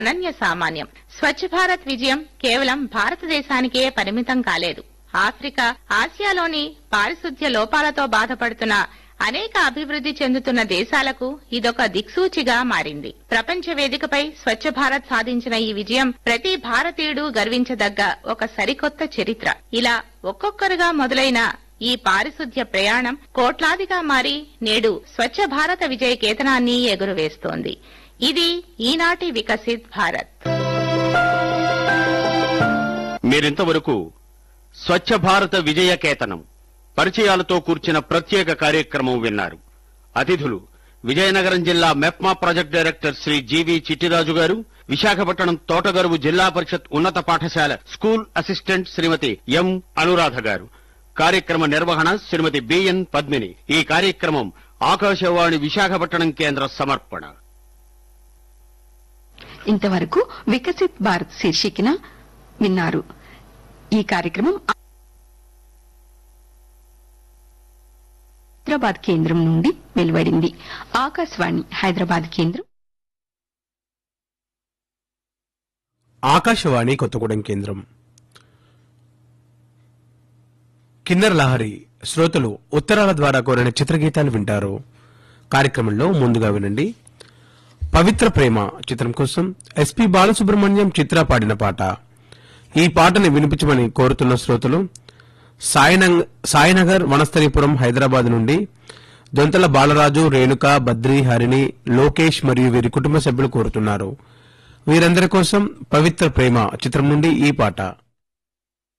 అనన్య సామాన్యం స్వచ్ఛ భారత్ విజయం కేవలం భారతదేశానికే పరిమితం కాలేదు ఆఫ్రికా ఆసియాలోని పారిశుధ్య లోపాలతో బాధపడుతున్న అనేక అభివృద్ధి చెందుతున్న దేశాలకు ఇదొక దిక్సూచిగా మారింది ప్రపంచ వేదికపై స్వచ్ఛ భారత్ సాధించిన ఈ విజయం ప్రతి భారతీయుడు గర్వించదగ్గ ఒక సరికొత్త చరిత్ర ఇలా ఒక్కొక్కరుగా మొదలైన ఈ పారిశుధ్య ప్రయాణం కోట్లాదిగా మారి నేడు స్వచ్ఛ భారత విజయ కేతనాన్ని ఎగురవేస్తోంది ఇది ఈనాటి వికసిత్ భారత్ మీరింతవరకు స్వచ్ఛ భారత విజయ కేతనం పరిచయాలతో కూర్చిన ప్రత్యేక కార్యక్రమం విన్నారు అతిథులు విజయనగరం జిల్లా MEPMA project director Shri GV Chittiraju garu Visakhapatnam Thotagaruvu Zilla Parishad ఉన్నత పాఠశాల school assistant Shrimati M Anuradha garu కార్యక్రమ నిర్వహణ శ్రీమతి బిఎన్ పద్మిని ఈ కార్యక్రమం ఆకాశవాణి విశాఖపట్నం కేంద్ర సమర్పణ ఇంతవరకు వికసిత్ భారత్ శీర్షికన విన్నారు ఈ కార్యక్రమం హైదరాబాద్ కేంద్రం నుండి వెలువడింది ఆకాశవాణి హైదరాబాద్ కేంద్రం ఆకాశవాణి కొత్తగూడెం కేంద్రం కిన్నర్ లహరి శ్రోతలు ఉత్తరాల ద్వారా కోరిన చిత్రగీతాలు వింటారు కార్యక్రమంలో ముందుగా వినండి పవిత్ర ప్రేమ చిత్రం కోసం ఎస్పి బాలసుబ్రహ్మణ్యం చిత్ర పాడిన పాట ఈ పాటని వినిపించమని కోరుతున్న శ్రోతలు సాయినంగ్- సాయినగర్ వనస్థలిపురం హైదరాబాద్ నుండి దొంతల బాలరాజు రేణుక బద్రి హరిణి లోకేష్ మరియు వీరి కుటుంబ సభ్యులు కోరుతున్నారు వీరందరి కోసం పవిత్ర ప్రేమ చిత్రం నుండి ఈ పాట